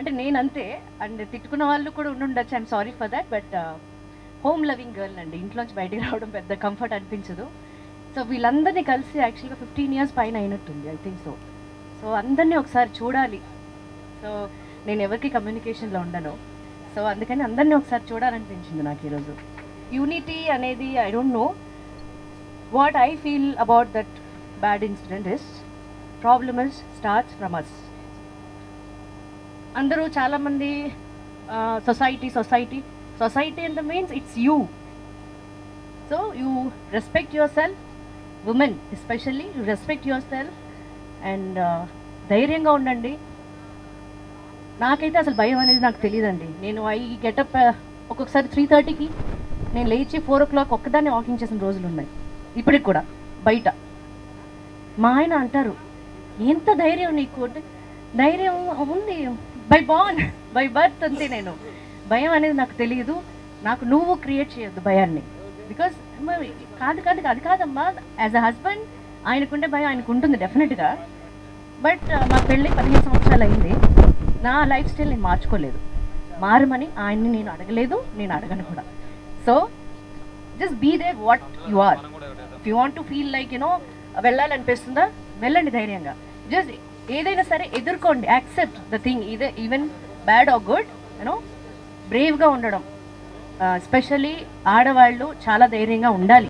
అంటే నేను అంతే అండ్ తిట్టుకున్న వాళ్ళు కూడా ఉండుండొచ్చు I'm sorry for that but home loving girl అండి ఇంట్లోంచి బయటికి రావడం పెద్ద కంఫర్ట్ అనిపించదు సో వీళ్ళందరినీ కలిసి యాక్చువల్గా ఫిఫ్టీన్ ఇయర్స్ పైన అయినట్టుంది ఐ థింక్ సో సో అందరినీ ఒకసారి చూడాలి సో నేను ఎవరికి కమ్యూనికేషన్లో ఉండను సో అందుకని అందరినీ ఒకసారి చూడాలనిపించింది నాకు ఈరోజు యూనిటీ అనేది I don't know what I feel about that bad incident is problem is starts from us అందరూ చాలామంది society society society and the means it's you so you respect yourself women especially you respect yourself and ధైర్యంగా ఉండండి నాకైతే అసలు భయం అనేది నాకు తెలియదండి నేను ఐ గెటప్ ఒక్కొక్కసారి త్రీ థర్టీకి నేను లేచి ఫోర్ ఓ క్లాక్ ఒక్కదాన్ని వాకింగ్ చేసిన రోజులు ఉన్నాయి ఇప్పటికి కూడా బయట మా ఆయన అంటారు ఎంత ధైర్యం నీకు అంటే ధైర్యం ఉంది బై బాన్ బై బర్త్ అంతే నేను భయం అనేది నాకు తెలియదు నాకు నువ్వు క్రియేట్ చేయొద్దు భయాన్ని బికాస్ కాదు కాదు అది కాదమ్మా యాజ్ అ హస్బెండ్ ఆయనకుండే భయం ఆయనకు ఉంటుంది డెఫినెట్గా బట్ మా పెళ్ళి పదిహేను సంవత్సరాలు అయింది నా లైఫ్ స్టైల్ నేను మార్చుకోలేదు మారమని ఆయన్ని నేను అడగలేదు నేను అడగను కూడా so just be they what you are if you want to feel like you know వెళ్ళాలనిపిస్తుందా వెళ్ళండి ధైర్యంగా జస్ట్ ఏదైనా సరే ఎదుర్కోండి యాక్సెప్ట్ ద థింగ్ ఇదే even bad or good you know బ్రేవ్గా ఉండడం ఎస్పెషల్లీ ఆడవాళ్ళు చాలా ధైర్యంగా ఉండాలి